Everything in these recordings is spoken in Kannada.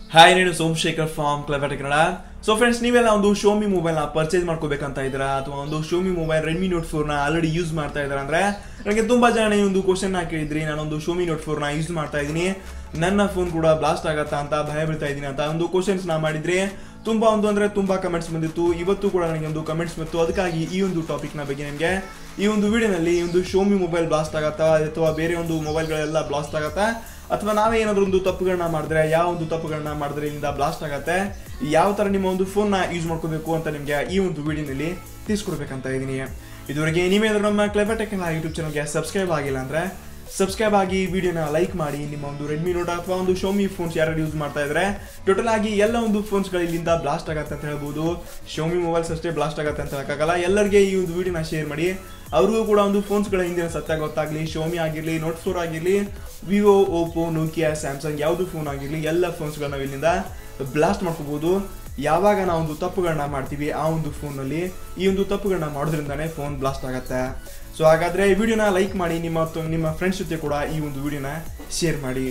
ಹಾಯ್ ನೀನು Somashekhar from Clabber Kannada so friends ನೀವೆಲ್ಲ ಒಂದು ಶೋಮಿ ಮೊಬೈಲ್ನ ಪರ್ಚೇಸ್ ಮಾಡ್ಕೋಬೇಕಂತ ಇದ್ದೀರಾ ಅಥವಾ ಒಂದು ಶೋಮಿ ಮೊಬೈಲ್ ರೆಡ್ಮಿ ನೋಟ್ ಫೋರ್ನ ಆಲ್ರೆಡಿ ಯೂಸ್ ಮಾಡ್ತಾ ಇದ್ದೀರಾ ಅಂದ್ರೆ ನನಗೆ ತುಂಬಾ ಜನ ಈ ಒಂದು ಕ್ವಶನ್ ಕೇಳಿದ್ರಿ ನಾನೊಂದು ಶೋಮಿ ನೋಟ್ ಫೋರ್ನ ಯೂಸ್ ಮಾಡ್ತಾ ಇದ್ದೀನಿ ನನ್ನ ಫೋನ್ ಕೂಡ ಬ್ಲಾಸ್ಟ್ ಆಗತ್ತಾ ಅಂತ ಭಯ ಬೀಳ್ತಾ ಇದ್ದೀನಿ ಅಂತ ಒಂದು ಕ್ವಶನ್ಸ್ ನಾ ಮಾಡಿದ್ರೆ ತುಂಬಾ ಒಂದು ಅಂದ್ರೆ ತುಂಬಾ ಕಮೆಂಟ್ಸ್ ಬಂದಿತ್ತು ಇವತ್ತು ಕೂಡ ನನಗೆ ಒಂದು ಕಮೆಂಟ್ಸ್ ಬಂತು ಅದಕ್ಕಾಗಿ ಈ ಒಂದು ಟಾಪಿಕ್ ನ ಬಗ್ಗೆ ನಿಮಗೆ ಈ ಒಂದು ವಿಡಿಯೋನಲ್ಲಿ ಈ ಒಂದು ಶೋಮಿ ಮೊಬೈಲ್ ಬ್ಲಾಸ್ಟ್ ಆಗತ್ತಾ ಅಥವಾ ಬೇರೆ ಒಂದು ಮೊಬೈಲ್ಗಳೆಲ್ಲ ಬ್ಲಾಸ್ಟ್ ಆಗತ್ತಾ ಅಥವಾ ನಾವೇ ಏನಾದ್ರು ಒಂದು ತಪ್ಪುಗಳನ್ನ ಮಾಡಿದ್ರೆ ಯಾವ ಒಂದು ತಪ್ಪುಗಳನ್ನ ಮಾಡಿದ್ರೆ ಇಲ್ಲಿಂದ ಬ್ಲಾಸ್ಟ್ ಆಗತ್ತೆ ಯಾವ ತರ ನಿಮ್ಮ ಒಂದು ಫೋನ್ ನ ಯೂಸ್ ಮಾಡ್ಕೋಬೇಕು ಅಂತ ನಿಮ್ಗೆ ಈ ಒಂದು ವಿಡಿಯೋನಲ್ಲಿ ತಿಳಿಸ್ಕೊಡ್ಬೇಕಂತ ಇದೀನಿ ಇದುವರೆಗೆ ನೀವೇನಾದ್ರೂ ನಮ್ಮ ಕ್ಲೆಬರ್ ಟೆಕ್ ಯೂಟ್ಯೂಬ್ ಚಾನಲ್ಗೆ ಸಬ್ಸ್ಕ್ರೈಬ್ ಆಗಿಲ್ಲ ಅಂದ್ರೆ ಸಬ್ಸ್ಕ್ರೈಬ್ ಆಗಿ ವಿಡಿಯೋನ ಲೈಕ್ ಮಾಡಿ ನಿಮ್ಮ ಒಂದು ರೆಡ್ಮಿ ನೋಟ್ ಅಥವಾ ಒಂದು ಶೋಮಿ ಫೋನ್ಸ್ ಯಾರು ಯೂಸ್ ಮಾಡ್ತಾ ಇದ್ರೆ ಟೋಟಲ್ ಆಗಿ ಎಲ್ಲ ಒಂದು ಫೋನ್ಸ್ಗಳು ಇಲ್ಲಿಂದ ಬ್ಲಾಸ್ಟ್ ಆಗತ್ತೆ ಅಂತ ಹೇಳ್ಬೋದು ಶೋಮಿ ಮೊಬೈಲ್ಸ್ ಅಷ್ಟೇ ಬ್ಲಾಸ್ಟ್ ಆಗತ್ತೆ ಅಂತ ಹೇಳಕ್ಕಾಗಲ್ಲ ಎಲ್ಲರಿಗೆ ಈ ಒಂದು ವಿಡಿಯೋನ ಶೇರ್ ಮಾಡಿ ಅವ್ರಿಗೂ ಕೂಡ ಒಂದು ಫೋನ್ಸ್ಗಳ ಹಿಂದಿನ ಸತ್ಯ ಗೊತ್ತಾಗ್ಲಿ ಶೋಮಿ ಆಗಿರ್ಲಿ ನೋಟ್ ಫೋರ್ ಆಗಿರ್ಲಿ ವಿವೋ ಓಪೋ ನೋಕಿಯಾ ಸ್ಯಾಮ್ಸಂಗ್ ಯಾವುದು ಫೋನ್ ಆಗಿರ್ಲಿ ಎಲ್ಲ ಫೋನ್ಸ್ಗಳನ್ನ ನಾವು ಇಲ್ಲಿಂದ ಬ್ಲಾಸ್ಟ್ ಮಾಡ್ಕೋಬಹುದು ಯಾವಾಗ ನಾವು ಒಂದು ತಪ್ಪುಗಳನ್ನ ಮಾಡ್ತೀವಿ ಆ ಒಂದು ಫೋನಲ್ಲಿ ಈ ಒಂದು ತಪ್ಪುಗಳನ್ನ ಮಾಡೋದ್ರಿಂದಾನೇ ಫೋನ್ ಬ್ಲಾಸ್ಟ್ ಆಗತ್ತೆ ಸೊ ಹಾಗಾದ್ರೆ ಈ ವಿಡಿಯೋನ ಲೈಕ್ ಮಾಡಿ ನಿಮ್ಮ ಮತ್ತು ನಿಮ್ಮ ಫ್ರೆಂಡ್ಸ್ ಜೊತೆ ಕೂಡ ಈ ಒಂದು ವಿಡಿಯೋನ ಶೇರ್ ಮಾಡಿ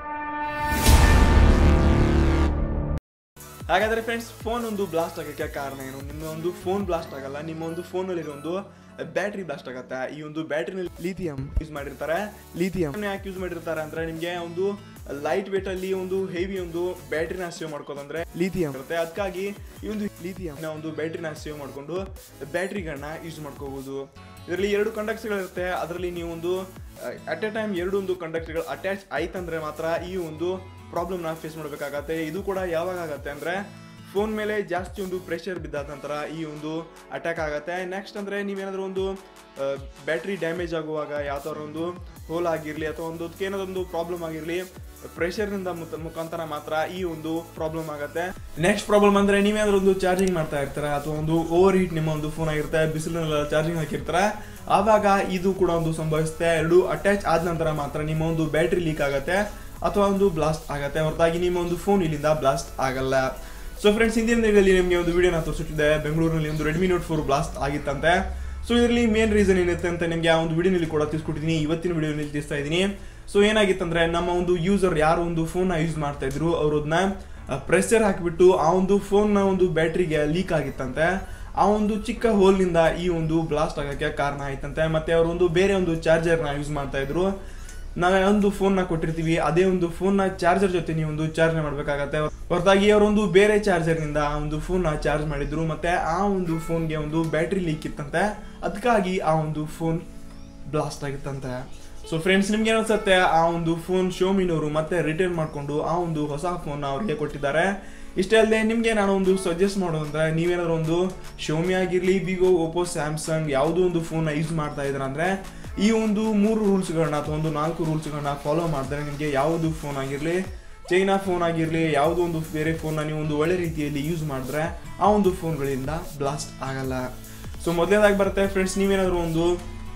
ಹಾಗಾದ್ರೆ ಫ್ರೆಂಡ್ಸ್ ಫೋನ್ ಒಂದು ಬ್ಲಾಸ್ಟ್ ಆಗಕ್ಕೆ ಕಾರಣ ಏನು ನಿಮ್ಮ ಒಂದು ಫೋನ್ ಬ್ಲಾಸ್ಟ್ ಆಗಲ್ಲ ನಿಮ್ಮ ಒಂದು ಫೋನ್ ಅಲ್ಲಿ ಒಂದು ಬ್ಯಾಟ್ರಿ ಬ್ಲಾಸ್ಟ್ ಆಗತ್ತೆ ಈ ಒಂದು ಬ್ಯಾಟ್ರಿನಲ್ಲಿ ಲಿಥಿಯಂ ಯೂಸ್ ಮಾಡಿರ್ತಾರೆ ಲಿಥಿಯಂ ಯಾಕೆ ಯೂಸ್ ಮಾಡಿರ್ತಾರೆ ಅಂದ್ರೆ ನಿಮ್ಗೆ ಒಂದು ಲೈಟ್ ವೇಟ್ ಅಲ್ಲಿ ಒಂದು ಹೆವಿ ಒಂದು ಬ್ಯಾಟ್ರಿನ ಸೇವ್ ಮಾಡ್ಕೋದಂದ್ರೆ ಲಿಥಿಯಂ ಇರುತ್ತೆ ಅದಕ್ಕಾಗಿ ಈ ಒಂದು ಲಿಥಿಯಂ ಒಂದು ಬ್ಯಾಟ್ರಿನ ಸೇವ್ ಮಾಡ್ಕೊಂಡು ಬ್ಯಾಟ್ರಿಗಳನ್ನ ಯೂಸ್ ಮಾಡ್ಕೋಬಹುದು ಇದರಲ್ಲಿ ಎರಡು ಕಂಡಕ್ಟರ್ಗಳಿರುತ್ತೆ ಅದರಲ್ಲಿ ನೀವು ಒಂದು ಅಟ್ ಎ ಟೈಮ್ ಎರಡು ಒಂದು ಕಂಡಕ್ಟರ್ಗಳು ಅಟ್ಯಾಚ್ ಆಯ್ತಂದ್ರೆ ಮಾತ್ರ ಈ ಒಂದು ಪ್ರಾಬ್ಲಮ್ನ ಫೇಸ್ ಮಾಡಬೇಕಾಗತ್ತೆ ಇದು ಕೂಡ ಯಾವಾಗ ಆಗತ್ತೆ ಅಂದ್ರೆ ಫೋನ್ ಮೇಲೆ ಜಾಸ್ತಿ ಒಂದು ಪ್ರೆಷರ್ ಬಿದ್ದಾದ ನಂತರ ಈ ಒಂದು ಅಟ್ಯಾಕ್ ಆಗತ್ತೆ ನೆಕ್ಸ್ಟ್ ಅಂದ್ರೆ ನೀವೇನಾದ್ರೂ ಒಂದು ಬ್ಯಾಟ್ರಿ ಡ್ಯಾಮೇಜ್ ಆಗುವಾಗ ಯಾವ ಥರ ಒಂದು ಹೋಲ್ ಆಗಿರಲಿ ಅಥವಾ ಒಂದು ಏನಾದ್ರು ಒಂದು ಪ್ರಾಬ್ಲಮ್ ಆಗಿರಲಿ ಪ್ರೆಷರ್ನಿಂದ ಮುಖಾಂತರ ಮಾತ್ರ ಈ ಒಂದು ಪ್ರಾಬ್ಲಮ್ ಆಗುತ್ತೆ ನೆಕ್ಸ್ಟ್ ಪ್ರಾಬ್ಲಮ್ ಅಂದ್ರೆ ನೀವೇನಾದ್ರೂ ಒಂದು ಚಾರ್ಜಿಂಗ್ ಮಾಡ್ತಾ ಇರ್ತಾರೆ ಅಥವಾ ಒಂದು ಓವರ್ ಹೀಟ್ ನಿಮ್ಮ ಒಂದು ಫೋನ್ ಆಗಿರುತ್ತೆ ಬಿಸಿಲಿನೆಲ್ಲ ಚಾರ್ಜಿಂಗ್ ಹಾಕಿರ್ತಾರೆ ಆವಾಗ ಇದು ಕೂಡ ಒಂದು ಸಂಭವಿಸುತ್ತೆ ಎರಡು ಅಟ್ಯಾಚ್ ಆದ ನಂತರ ಮಾತ್ರ ನಿಮ್ಮ ಒಂದು ಬ್ಯಾಟ್ರಿ ಲೀಕ್ ಆಗುತ್ತೆ ಅಥವಾ ಒಂದು ಬ್ಲಾಸ್ಟ್ ಆಗುತ್ತೆ ಹೊರತಾಗಿ ನಿಮ್ಮ ಒಂದು ಫೋನ್ ಇಲ್ಲಿಂದ ಬ್ಲಾಸ್ಟ್ ಆಗಲ್ಲ ಸೊ ಫ್ರೆಂಡ್ಸ್ ಹಿಂದಿನ ದಿನದಲ್ಲಿ ನಿಮಗೆ ಒಂದು ವಿಡಿಯೋನ ತೋರಿಸುತ್ತಿದ್ದೆ ಬೆಂಗಳೂರಿನಲ್ಲಿ ಒಂದು ರೆಡ್ಮಿ ನೋಟ್ ಫೋರ್ ಬ್ಲಾಸ್ಟ್ ಆಗಿತ್ತಂತೆ ಸೊ ಇದರಲ್ಲಿ ಮೇನ್ ರೀಸನ್ ಏನಿರುತ್ತೆ ಅಂತ ನಿಮಗೆ ಆ ಒಂದು ವಿಡಿಯೋನಲ್ಲಿ ಕೂಡ ತಿಳಿಸ್ಕೊಟ್ಟಿದ್ದೀನಿ ಇವತ್ತಿನ ವಿಡಿಯೋನಲ್ಲಿ ತಿಳಿಸ್ತಾ ಇದ್ದೀನಿ ಸೊ ಏನಾಗಿತ್ತಂದ್ರೆ ನಮ್ಮ ಒಂದು ಯೂಸರ್ ಯಾರು ಒಂದು ಫೋನ್ನ ಯೂಸ್ ಮಾಡ್ತಾ ಇದ್ರು ಅವ್ರು ಅದನ್ನ ಪ್ರೆಷರ್ ಹಾಕಿಬಿಟ್ಟು ಆ ಒಂದು ಫೋನ್ನ ಒಂದು ಬ್ಯಾಟ್ರಿಗೆ ಲೀಕ್ ಆಗಿತ್ತಂತೆ ಆ ಒಂದು ಚಿಕ್ಕ ಹೋಲ್ನಿಂದ ಈ ಒಂದು ಬ್ಲಾಸ್ಟ್ ಆಗಕ್ಕೆ ಕಾರಣ ಆಯ್ತಂತೆ ಮತ್ತೆ ಅವರು ಒಂದು ಬೇರೆ ಒಂದು ಚಾರ್ಜರ್ನ ಯೂಸ್ ಮಾಡ್ತಾ ಇದ್ರು ನಾವೇ ಒಂದು ಫೋನ್ ನ ಕೊಟ್ಟಿರ್ತೀವಿ ಅದೇ ಒಂದು ಫೋನ್ ನ ಚಾರ್ಜರ್ ಜೊತೆ ನೀವು ಒಂದು ಚಾರ್ಜ್ ಮಾಡಬೇಕಾಗತ್ತೆ ಹೊರತಾಗಿ ಅವರೊಂದು ಬೇರೆ ಚಾರ್ಜರ್ ನಿಂದ ಆ ಒಂದು ಫೋನ್ ನ ಚಾರ್ಜ್ ಮಾಡಿದ್ರು ಮತ್ತೆ ಆ ಒಂದು ಫೋನ್ಗೆ ಒಂದು ಬ್ಯಾಟ್ರಿ ಲೀಕ್ ಇತ್ತಂತೆ ಅದಕ್ಕಾಗಿ ಆ ಒಂದು ಫೋನ್ ಬ್ಲಾಸ್ಟ್ ಆಗಿತ್ತಂತೆ ಸೊ ಫ್ರೆಂಡ್ಸ್ ನಿಮ್ಗೆ ಅನ್ಸುತ್ತೆ ಆ ಒಂದು ಫೋನ್ ಶೋಮಿನವರು ಮತ್ತೆ ರಿಟರ್ನ್ ಮಾಡ್ಕೊಂಡು ಆ ಒಂದು ಹೊಸ ಫೋನ್ ಅವ್ರಿಗೆ ಕೊಟ್ಟಿದ್ದಾರೆ ಇಷ್ಟೇ ಅಲ್ಲದೆ ನಿಮಗೆ ನಾನು ಒಂದು ಸಜೆಸ್ಟ್ ಮಾಡೋದಂದ್ರೆ ನೀವೇನಾದ್ರೂ ಒಂದು ಶೋಮಿ ಆಗಿರಲಿ ವಿವೋ ಓಪೋ ಸ್ಯಾಮ್ಸಂಗ್ ಯಾವುದೋ ಒಂದು ಫೋನ್ನ ಯೂಸ್ ಮಾಡ್ತಾ ಇದ್ರ ಅಂದ್ರೆ ಈ ಒಂದು ಮೂರು ರೂಲ್ಸ್ಗಳನ್ನ ಅಥವಾ ಒಂದು ನಾಲ್ಕು ರೂಲ್ಸ್ಗಳನ್ನ ಫಾಲೋ ಮಾಡಿದ್ರೆ ನಿಮಗೆ ಯಾವುದು ಫೋನ್ ಆಗಿರಲಿ ಚೈನಾ ಫೋನ್ ಆಗಿರಲಿ ಯಾವುದೋ ಒಂದು ಬೇರೆ ಫೋನ್ನ ನೀವು ಒಂದು ಒಳ್ಳೆ ರೀತಿಯಲ್ಲಿ ಯೂಸ್ ಮಾಡಿದ್ರೆ ಆ ಒಂದು ಫೋನ್ಗಳಿಂದ ಬ್ಲಾಸ್ಟ್ ಆಗಲ್ಲ ಸೊ ಮೊದಲನೇದಾಗಿ ಬರುತ್ತೆ ಫ್ರೆಂಡ್ಸ್ ನೀವೇನಾದರೂ ಒಂದು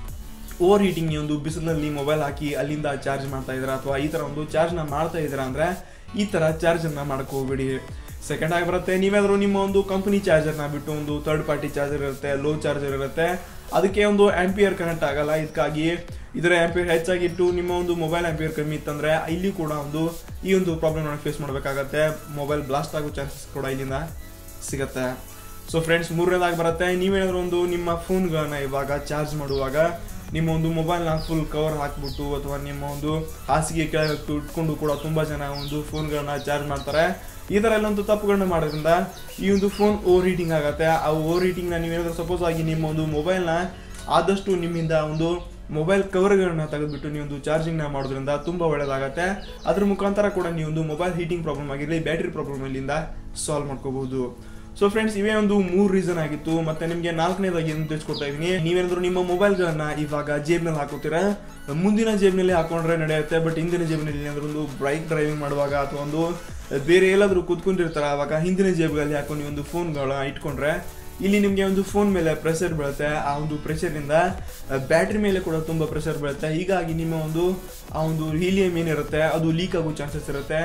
ಓವರ್ ಹೀಟಿಂಗ್ ಒಂದು ಬಿಸಿಲಿನಲ್ಲಿ ಮೊಬೈಲ್ ಹಾಕಿ ಅಲ್ಲಿಂದ ಚಾರ್ಜ್ ಮಾಡ್ತಾ ಇದ್ದೀರಾ ಅಥವಾ ಈ ಥರ ಒಂದು ಚಾರ್ಜ್ನ ಮಾಡ್ತಾ ಇದ್ದೀರಾ ಅಂದರೆ ಈ ಥರ ಚಾರ್ಜನ್ನು ಮಾಡಕ್ಕೆ ಹೋಗ್ಬೇಡಿ ಸೆಕೆಂಡ್ ಆಗಿ ಬರುತ್ತೆ ನೀವೇನಾದರೂ ನಿಮ್ಮ ಒಂದು ಕಂಪನಿ ಚಾರ್ಜರ್ನ ಬಿಟ್ಟು ಒಂದು ಥರ್ಡ್ ಪಾರ್ಟಿ ಚಾರ್ಜರ್ ಇರುತ್ತೆ ಲೋ ಚಾರ್ಜರ್ ಇರುತ್ತೆ ಅದಕ್ಕೆ ಒಂದು ಆಂಪಿಯರ್ ಕನೆಕ್ಟ್ ಆಗಲ್ಲ ಇದಕ್ಕಾಗಿ ಇದರ ಆಂಪಿಯರ್ ಹೆಚ್ಚಾಗಿಟ್ಟು ನಿಮ್ಮ ಒಂದು ಮೊಬೈಲ್ ಆಂಪಿಯರ್ ಕಮ್ಮಿ ಇತ್ತಂದ್ರೆ ಇಲ್ಲಿ ಕೂಡ ಒಂದು ಈ ಒಂದು ಪ್ರಾಬ್ಲಮ್ ಫೇಸ್ ಮಾಡಬೇಕಾಗತ್ತೆ ಮೊಬೈಲ್ ಬ್ಲಾಸ್ಟ್ ಆಗೋ ಚಾನ್ಸಸ್ ಕೂಡ ಇಲ್ಲಿಂದ ಸಿಗತ್ತೆ ಸೊ ಫ್ರೆಂಡ್ಸ್ ಮೂರನೇದಾಗಿ ಬರುತ್ತೆ ನೀವೇನಾದ್ರೂ ಒಂದು ನಿಮ್ಮ ಫೋನ್ಗಳನ್ನ ಇವಾಗ ಚಾರ್ಜ್ ಮಾಡುವಾಗ ನಿಮ್ಮ ಒಂದು ಮೊಬೈಲ್ನ ಫುಲ್ ಕವರ್ ಹಾಕ್ಬಿಟ್ಟು ಅಥವಾ ನಿಮ್ಮ ಒಂದು ಹಾಸಿಗೆ ಕೆಳಗೆ ಇಟ್ಕೊಂಡು ಕೂಡ ತುಂಬ ಜನ ಒಂದು ಫೋನ್ಗಳನ್ನ ಚಾರ್ಜ್ ಮಾಡ್ತಾರೆ ಈ ಥರ ಎಲ್ಲ ಒಂದು ತಪ್ಪುಗಳನ್ನ ಮಾಡೋದ್ರಿಂದ ಈ ಒಂದು ಫೋನ್ ಓವರ್ ಹೀಟಿಂಗ್ ಆಗುತ್ತೆ ಆ ಓವರ್ ಹೀಟಿಂಗ್ನ ನೀವೇನಾದ್ರೂ ಸಪೋಸ್ ಆಗಿ ನಿಮ್ಮ ಒಂದು ಮೊಬೈಲ್ನ ಆದಷ್ಟು ನಿಮ್ಮಿಂದ ಒಂದು ಮೊಬೈಲ್ ಕವರ್ಗಳನ್ನ ತೆಗೆದುಬಿಟ್ಟು ನೀವು ಒಂದು ಚಾರ್ಜಿಂಗ್ನ ಮಾಡೋದ್ರಿಂದ ತುಂಬ ಒಳ್ಳೆಯದಾಗತ್ತೆ ಅದ್ರ ಮುಖಾಂತರ ಕೂಡ ನೀವು ಒಂದು ಮೊಬೈಲ್ ಹೀಟಿಂಗ್ ಪ್ರಾಬ್ಲಮ್ ಆಗಿರಲಿ ಬ್ಯಾಟ್ರಿ ಪ್ರಾಬ್ಲಮ್ ಇಲ್ಲಿಂದ ಸಾಲ್ವ್ ಮಾಡ್ಕೋಬಹುದು ಸೊ ಫ್ರೆಂಡ್ಸ್ ಇವೇ ಒಂದು ಮೂರು ರೀಸನ್ ಆಗಿತ್ತು ಮತ್ತೆ ನಿಮಗೆ ನಾಲ್ಕನೇದಾಗಿ ಏನು ತಿಳಿಸ್ಕೊಡ್ತಾ ಇದ್ದೀನಿ ನೀವೇನಾದ್ರೂ ನಿಮ್ಮ ಮೊಬೈಲ್ಗಳನ್ನ ಇವಾಗ ಜೇಬ್ನಲ್ಲಿ ಹಾಕೋತೀರಾ ಮುಂದಿನ ಜೇಬ್ನಲ್ಲಿ ಹಾಕೊಂಡ್ರೆ ನಡೆಯುತ್ತೆ ಬಟ್ ಹಿಂದಿನ ಜೇಬ್ನಲ್ಲಿ ಏನಾದ್ರೂ ಒಂದು ಬೈಕ್ ಡ್ರೈವಿಂಗ್ ಮಾಡುವಾಗ ಅಥವಾ ಒಂದು ಬೇರೆ ಎಲ್ಲಾದ್ರೂ ಕೂತ್ಕೊಂಡಿರ್ತಾರೆ ಆವಾಗ ಹಿಂದಿನ ಜೇಬ್ಗಳಲ್ಲಿ ಹಾಕೊಂಡು ನೀವು ಒಂದು ಫೋನ್ಗಳನ್ನ ಇಟ್ಕೊಂಡ್ರೆ ಇಲ್ಲಿ ನಿಮಗೆ ಒಂದು ಫೋನ್ ಮೇಲೆ ಪ್ರೆಷರ್ ಬೀಳುತ್ತೆ ಆ ಒಂದು ಪ್ರೆಷರಿಂದ ಬ್ಯಾಟ್ರಿ ಮೇಲೆ ಕೂಡ ತುಂಬ ಪ್ರೆಷರ್ ಬೀಳುತ್ತೆ ಹೀಗಾಗಿ ನಿಮ್ಮ ಒಂದು ಆ ಒಂದು ಹೀಲಿಯಂ ಏನಿರುತ್ತೆ ಅದು ಲೀಕ್ ಆಗೋ ಚಾನ್ಸಸ್ ಇರುತ್ತೆ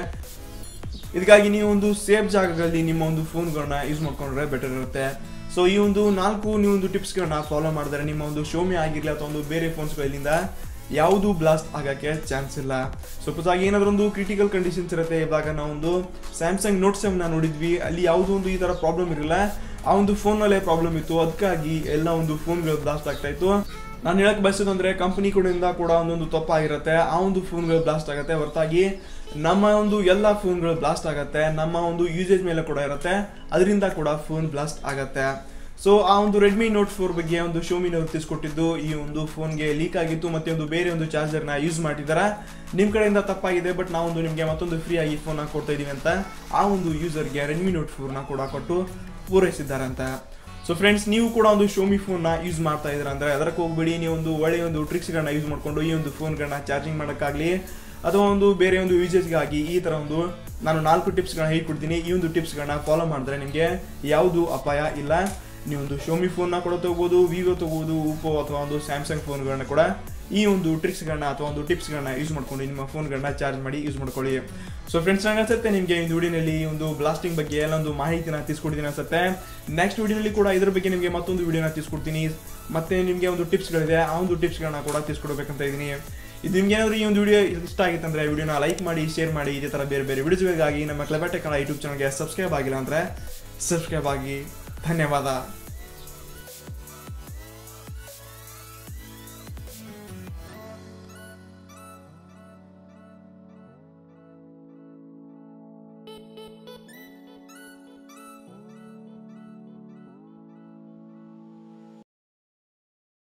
ಇದಕ್ಕಾಗಿ ನೀವು ಒಂದು ಸೇಫ್ ಜಾಗಗಳಲ್ಲಿ ನಿಮ್ಮ ಒಂದು ಫೋನ್ಗಳನ್ನ ಯೂಸ್ ಮಾಡ್ಕೊಂಡ್ರೆ ಬೆಟರ್ ಇರುತ್ತೆ ಸೊ ಈ ಒಂದು ನಾಲ್ಕು ನೀವು ಒಂದು ಟಿಪ್ಸ್ಗಳನ್ನ ಫಾಲೋ ಮಾಡಿದ್ರೆ ನಿಮ್ಮ ಒಂದು ಶೋಮಿ ಆಗಿರಲಿ ಅಥವಾ ಒಂದು ಬೇರೆ ಫೋನ್ಸ್ಗಳಿಂದ ಯಾವುದು ಬ್ಲಾಸ್ಟ್ ಆಗಕ್ಕೆ ಚಾನ್ಸ್ ಇಲ್ಲ ಸಪೋಸ್ ಆಗಿ ಏನಾದ್ರೂ ಒಂದು ಕ್ರಿಟಿಕಲ್ ಕಂಡೀಷನ್ಸ್ ಇರುತ್ತೆ ಇವಾಗ ನಾವೊಂದು ಸ್ಯಾಮ್ಸಂಗ್ ನೋಟ್ ಸೆವೆನ್ ನೋಡಿದ್ವಿ ಅಲ್ಲಿ ಯಾವುದೋ ಒಂದು ಈ ತರ ಪ್ರಾಬ್ಲಮ್ ಇರಲಿಲ್ಲ ಆ ಒಂದು ಫೋನಲ್ಲೇ ಪ್ರಾಬ್ಲಮ್ ಇತ್ತು ಅದಕ್ಕಾಗಿ ಎಲ್ಲ ಒಂದು ಫೋನ್ಗಳು ಬ್ಲಾಸ್ಟ್ ಆಗ್ತಾ ಇತ್ತು ನಾನು ಹೇಳಕ್ ಬಯಸೋದಂದ್ರೆ ಕಂಪನಿ ಕಡೆಯಿಂದ ಕೂಡ ಒಂದೊಂದು ತಪ್ಪಾಗಿರುತ್ತೆ ಆ ಒಂದು ಫೋನ್ಗಳು ಬ್ಲಾಸ್ಟ್ ಆಗುತ್ತೆ ಹೊರತಾಗಿ ನಮ್ಮ ಒಂದು ಎಲ್ಲ ಫೋನ್ಗಳು ಬ್ಲಾಸ್ಟ್ ಆಗುತ್ತೆ ನಮ್ಮ ಒಂದು ಯೂಸೇಜ್ ಮೇಲೆ ಕೂಡ ಇರುತ್ತೆ ಅದರಿಂದ ಕೂಡ ಫೋನ್ ಬ್ಲಾಸ್ಟ್ ಆಗತ್ತೆ ಸೊ ಆ ಒಂದು ರೆಡ್ಮಿ ನೋಟ್ ಫೋರ್ ಬಗ್ಗೆ ಒಂದು ಶೋಮಿನವರು ತಿಳಿಸ್ಕೊಟ್ಟಿದ್ದು ಈ ಒಂದು ಫೋನ್ಗೆ ಲೀಕ್ ಆಗಿತ್ತು ಮತ್ತೆ ಒಂದು ಬೇರೆ ಒಂದು ಚಾರ್ಜರ್ನ ಯೂಸ್ ಮಾಡಿದ್ದಾರೆ ನಿಮ್ಮ ಕಡೆಯಿಂದ ತಪ್ಪಾಗಿದೆ ಬಟ್ ನಾವೊಂದು ನಿಮಗೆ ಮತ್ತೊಂದು ಫ್ರೀ ಆಗಿ ಫೋನ್ ಕೊಡ್ತಾ ಇದೀವಿ ಅಂತ ಆ ಒಂದು ಯೂಸರ್ಗೆ ರೆಡ್ಮಿ ನೋಟ್ ಫೋರ್ನ ಕೂಡ ಕೊಟ್ಟು ಪೂರೈಸಿದ್ದಾರೆ ಅಂತ ಸೊ ಫ್ರೆಂಡ್ಸ್ ನೀವು ಕೂಡ ಒಂದು ಶೋಮಿ ಫೋನ್ನ ಯೂಸ್ ಮಾಡ್ತಾ ಇದ್ದೀರಾ ಅಂದ್ರೆ ಅದಕ್ಕೆ ಹೋಗ್ಬೇಡಿ ನೀವು ಒಂದು ಒಳ್ಳೆಯ ಒಂದು ಟ್ರಿಕ್ಸ್ಗಳನ್ನ ಯೂಸ್ ಮಾಡಿಕೊಂಡು ಈ ಒಂದು ಫೋನ್ಗಳನ್ನ ಚಾರ್ಜಿಂಗ್ ಮಾಡೋಕ್ಕಾಗಲಿ ಅಥವಾ ಒಂದು ಬೇರೆ ಒಂದು ಯೂಸೇಜ್ಗಾಗಿ ಈ ಥರ ಒಂದು ನಾನು ನಾಲ್ಕು ಟಿಪ್ಸ್ಗಳನ್ನ ಹೇಳ್ಕೊಡ್ತೀನಿ ಈ ಒಂದು ಟಿಪ್ಸ್ಗಳನ್ನ ಫಾಲೋ ಮಾಡಿದ್ರೆ ನಿಮಗೆ ಯಾವುದು ಅಪಾಯ ಇಲ್ಲ ನೀವೊಂದು ಶೋಮಿ ಫೋನ್ನ ಕೂಡ ತಗೋಬೋದು ವಿವೋ ತಗೋಬೋದು ಓಪೋ ಅಥವಾ ಒಂದು ಸ್ಯಾಮ್ಸಂಗ್ ಫೋನ್ಗಳನ್ನ ಕೂಡ ಈ ಒಂದು ಟ್ರಿಕ್ಸ್ಗಳನ್ನ ಅಥವಾ ಒಂದು ಟಿಪ್ಸ್ಗಳನ್ನ ಯೂಸ್ ಮಾಡ್ಕೊಂಡು ನಿಮ್ಮ ಫೋನ್ಗಳನ್ನ ಚಾರ್ಜ್ ಮಾಡಿ ಯೂಸ್ ಮಾಡ್ಕೊಳ್ಳಿ ಸೊ ಫ್ರೆಂಡ್ಸ್ ನಂಗೆ ಅನ್ಸುತ್ತೆ ನಿಮಗೆ ಈ ವಿಡಿಯೋನಲ್ಲಿ ಒಂದು ಬ್ಲಾಸ್ಟಿಂಗ್ ಬಗ್ಗೆ ಎಲ್ಲ ಒಂದು ಮಾಹಿತಿನ ತಿಳಿಸ್ಕೊಡ್ತೀನಿ ಅನ್ಸುತ್ತೆ ನೆಕ್ಸ್ಟ್ ವಿಡಿಯೋನಲ್ಲಿ ಕೂಡ ಇದ್ರ ಬಗ್ಗೆ ನಿಮಗೆ ಮತ್ತೊಂದು ವಿಡಿಯೋನ ತಿಳಿಸ್ಕೊಡ್ತೀನಿ ಮತ್ತೆ ನಿಮಗೆ ಒಂದು ಟಿಪ್ಸ್ಗಳಿದೆ ಆ ಒಂದು ಟಿಪ್ಸ್ಗಳನ್ನ ಕೂಡ ತಿಳಿಸ್ಕೊಡ್ಬೇಕಂತ ಇದ್ದೀನಿ ಇದು ನಿಮ್ಗೆ ಏನಾದರೂ ಈ ಒಂದು ವಿಡಿಯೋ ಇಷ್ಟ ಆಗಿತ್ತಂದ್ರೆ ವಿಡಿಯೋನ ಲೈಕ್ ಮಾಡಿ ಶೇರ್ ಮಾಡಿ ಇದೇ ಥರ ಬೇರೆ ಬೇರೆ ವಿಡಿಯೋಸ್ಗಳಿಗಾಗಿ ನಮ್ಮ ಕ್ಲೆಬೆಟೆಕ್ ಯೂಟ್ಯೂಬ್ ಚಾನಲ್ಗೆ ಸಬ್ಸ್ಕ್ರೈಬ್ ಆಗಿಲ್ಲ ಅಂದರೆ ಸಬ್ಸ್ಕ್ರೈಬ್ ಆಗಿ ಧನ್ಯವಾದ